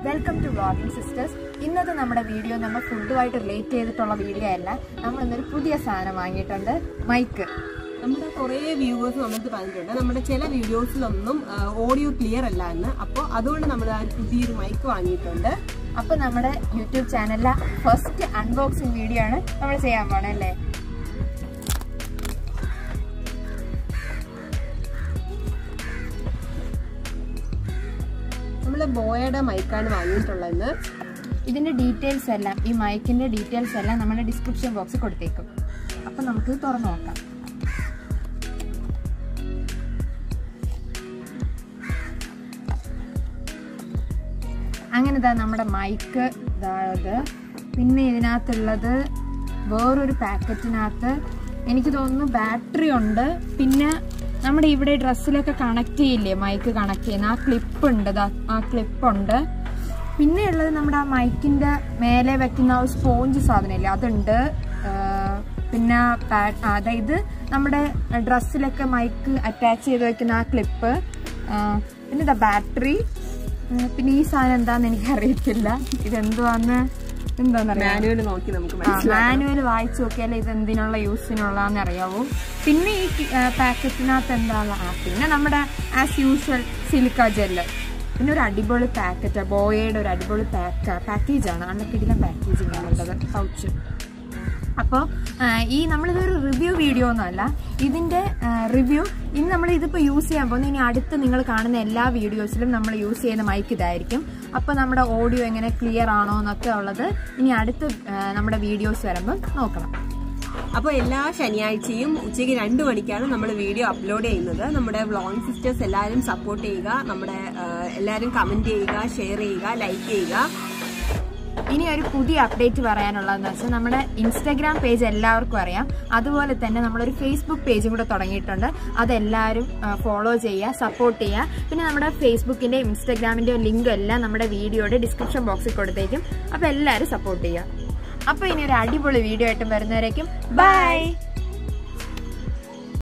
welcome to vlogging sisters ഇന്നത്തെ നമ്മുടെ video നമ്മൾ ഫുഡുമായിട്ട് റിലേറ്റ് ചെയ്തിട്ടുള്ള വീഡിയോ അല്ല നമ്മൾ ഇന്നൊരു പുതിയ സാധനം വാങ്ങിയിട്ടുണ്ട് മൈക്ക് നമ്മുടെ കുറേ വ്യൂവേഴ്സ് നമുക്ക് പറഞ്ഞിട്ടുണ്ട് നമ്മുടെ ചില വീഡിയോസിലൊന്നും ഓഡിയോ ക്ലിയർ അല്ല എന്ന് അപ്പോൾ അതുകൊണ്ട് നമ്മൾ ആ ഒരു പുതിയൊരു മൈക്ക് വാങ്ങിയിട്ടുണ്ട് അപ്പോൾ നമ്മുടെ യൂട്യൂബ് ചാനലിലെ ഫസ്റ്റ് അൺബോക്സിങ് വീഡിയോ ആണ് നമ്മൾ ചെയ്യാൻ പോണേ അല്ലേ നമ്മൾ ബോയയുടെ മൈക്കാണ് വാങ്ങിയിട്ടുള്ളത് ഇതിന്റെ ഡീറ്റെയിൽസ് എല്ലാം ഈ മൈക്കിന്റെ ഡീറ്റെയിൽസ് എല്ലാം നമ്മുടെ ഡിസ്ക്രിപ്ഷൻ ബോക്സിൽ കൊടുത്തേക്കും അപ്പം നമുക്ക് തുറന്നു നോക്കാം അങ്ങനെ ഇതാ നമ്മുടെ മൈക്ക് ഇതായത് പിന്നെ ഇതിനകത്തുള്ളത് വേറൊരു പാക്കറ്റിനകത്ത് എനിക്ക് തോന്നുന്നു ബാറ്ററി ഉണ്ട് പിന്നെ നമ്മുടെ ഇവിടെ ഡ്രസ്സിലൊക്കെ കണക്ട് ചെയ്യില്ലേ മൈക്ക് കണക്ട് ചെയ്യുന്ന ആ ക്ലിപ്പ് ഉണ്ട് ദാ ആ ക്ലിപ്പ് ഉണ്ട് പിന്നെ ഉള്ളത് നമ്മുടെ ആ മൈക്കിന്റെ മേലെ വെക്കുന്ന ആ ഒരു സ്പോഞ്ച് സാധനമില്ലേ അതുണ്ട് ആ, പിന്നെ പാ- ആ, അതായത് നമ്മുടെ ഡ്രസ്സിലൊക്കെ മൈക്ക് അറ്റാച്ച് ചെയ്ത് വെക്കുന്ന ആ ക്ലിപ്പ് പിന്നെ ഇതാ ബാറ്ററി പിന്നെ ഈ സാധനം എന്താന്ന് എനിക്ക് അറിയത്തില്ല ഇതെന്തുവാന്ന് എന്താന്നറിയാം മാനുവൽ നോക്കി നമുക്ക് ആ മാനുവൽ വായിച്ചു നോക്കിയാലേ ഇത് എന്തിനുള്ള യൂസിനുള്ളതെന്ന് അറിയാവൂ പിന്നെ ഈ പാക്കറ്റിനകത്ത് എന്താ ആ പിന്നെ നമ്മുടെ ആസ് യൂഷ്വൽ സിലിക്ക ജെല്ല് പിന്നെ ഒരു അടിപൊളി പാക്കറ്റ് ബോയയുടെ ഒരു അടിപൊളി പാക്ക പാക്കേജാണ് നല്ല കിടിലം പാക്കേജിങ് ആണുള്ളത് പൗച്ച് അപ്പോൾ ഈ നമ്മളിതൊരു റിവ്യൂ വീഡിയോ ഒന്നുമല്ല ഇതിൻ്റെ റിവ്യൂ ഇന്ന് നമ്മൾ ഇതിപ്പോൾ യൂസ് ചെയ്യാൻ പോകുന്നത് ഇനി അടുത്ത് നിങ്ങൾ കാണുന്ന എല്ലാ വീഡിയോസിലും നമ്മൾ യൂസ് ചെയ്യുന്ന മൈക്ക് ഇതായിരിക്കും അപ്പോൾ നമ്മുടെ ഓഡിയോ എങ്ങനെ ക്ലിയർ ആണോ എന്നൊക്കെ ഉള്ളത് ഇനി അടുത്ത ആ, നമ്മുടെ വീഡിയോസ് വരുമ്പോൾ നോക്കണം അപ്പോൾ എല്ലാ ശനിയാഴ്ചയും ഉച്ചയ്ക്ക് രണ്ട് മണിക്കാണ് നമ്മൾ വീഡിയോ അപ്ലോഡ് ചെയ്യുന്നത് നമ്മുടെ വ്ളോഗ് സിസ്റ്റേഴ്സ് എല്ലാവരും സപ്പോർട്ട് ചെയ്യുക നമ്മുടെ ആ, എല്ലാവരും കമന്റ് ചെയ്യുക ഷെയർ ചെയ്യുക ലൈക്ക് ചെയ്യുക ഇനി ഒരു പുതിയ അപ്ഡേറ്റ് പറയാനുള്ളതെന്ന് വെച്ചാൽ നമ്മുടെ ഇൻസ്റ്റാഗ്രാം പേജ് എല്ലാവർക്കും അറിയാം അതുപോലെ തന്നെ നമ്മളൊരു ഫേസ്ബുക്ക് പേജും കൂടെ തുടങ്ങിയിട്ടുണ്ട് അതെല്ലാവരും ഫോളോ ചെയ്യുക സപ്പോർട്ട് ചെയ്യുക പിന്നെ നമ്മുടെ ഫേസ്ബുക്കിൻ്റെയും ഇൻസ്റ്റാഗ്രാമിൻ്റെയും ലിങ്കും എല്ലാം നമ്മുടെ വീഡിയോയുടെ ഡിസ്ക്രിപ്ഷൻ ബോക്സിൽ കൊടുത്തേക്കും അപ്പോൾ എല്ലാവരും സപ്പോർട്ട് ചെയ്യുക അപ്പോൾ ഇനി ഒരു അടിപൊളി വീഡിയോ ആയിട്ടും വരുന്നവരേക്കും ബൈ